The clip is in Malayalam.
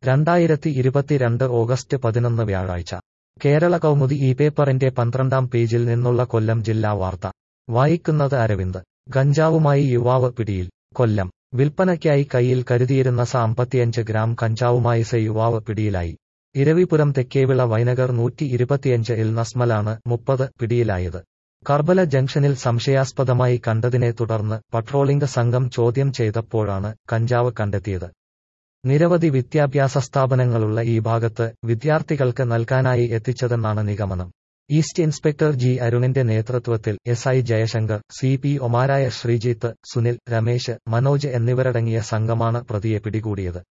രണ്ടായിരത്തി ഇരുപത്തിരണ്ട് ഓഗസ്റ്റ് പതിനൊന്ന് വ്യാഴാഴ്ച കേരള കൗമുദി ഈ പേപ്പറിന്റെ പന്ത്രണ്ടാം പേജിൽ നിന്നുള്ള കൊല്ലം ജില്ലാ വാർത്ത വായിക്കുന്നത് അരവിന്ദ് ഗഞ്ചാവുമായി യുവാവ് പിടിയിൽ കൊല്ലം വിൽപ്പനയ്ക്കായി കയ്യിൽ കരുതിയിരുന്ന സാമ്പത്തിയഞ്ച് ഗ്രാം കഞ്ചാവുമായി സ യുവാവ് പിടിയിലായി ഇരവിപുരം തെക്കേവിള വൈനഗർ നൂറ്റി ഇരുപത്തിയഞ്ച് ഇൽ നസ്മലാണ് മുപ്പത് പിടിയിലായത് കർബല ജംഗ്ഷനിൽ സംശയാസ്പദമായി കണ്ടതിനെ തുടർന്ന് പട്രോളിംഗ് സംഘം ചോദ്യം ചെയ്തപ്പോഴാണ് കഞ്ചാവ് കണ്ടെത്തിയത് നിരവധി വിദ്യാഭ്യാസ സ്ഥാപനങ്ങളുള്ള ഈ ഭാഗത്ത് വിദ്യാർത്ഥികൾക്ക് നൽകാനായി എത്തിച്ചതെന്നാണ് നിഗമനം ഈസ്റ്റ് ഇൻസ്പെക്ടർ ജി അരുണിന്റെ നേതൃത്വത്തിൽ S I Jayashankar C P ഒമാരായ ശ്രീജിത്ത് സുനിൽ രമേശ് മനോജ് എന്നിവരടങ്ങിയ സംഘമാണ് പ്രതിയെ പിടികൂടിയത്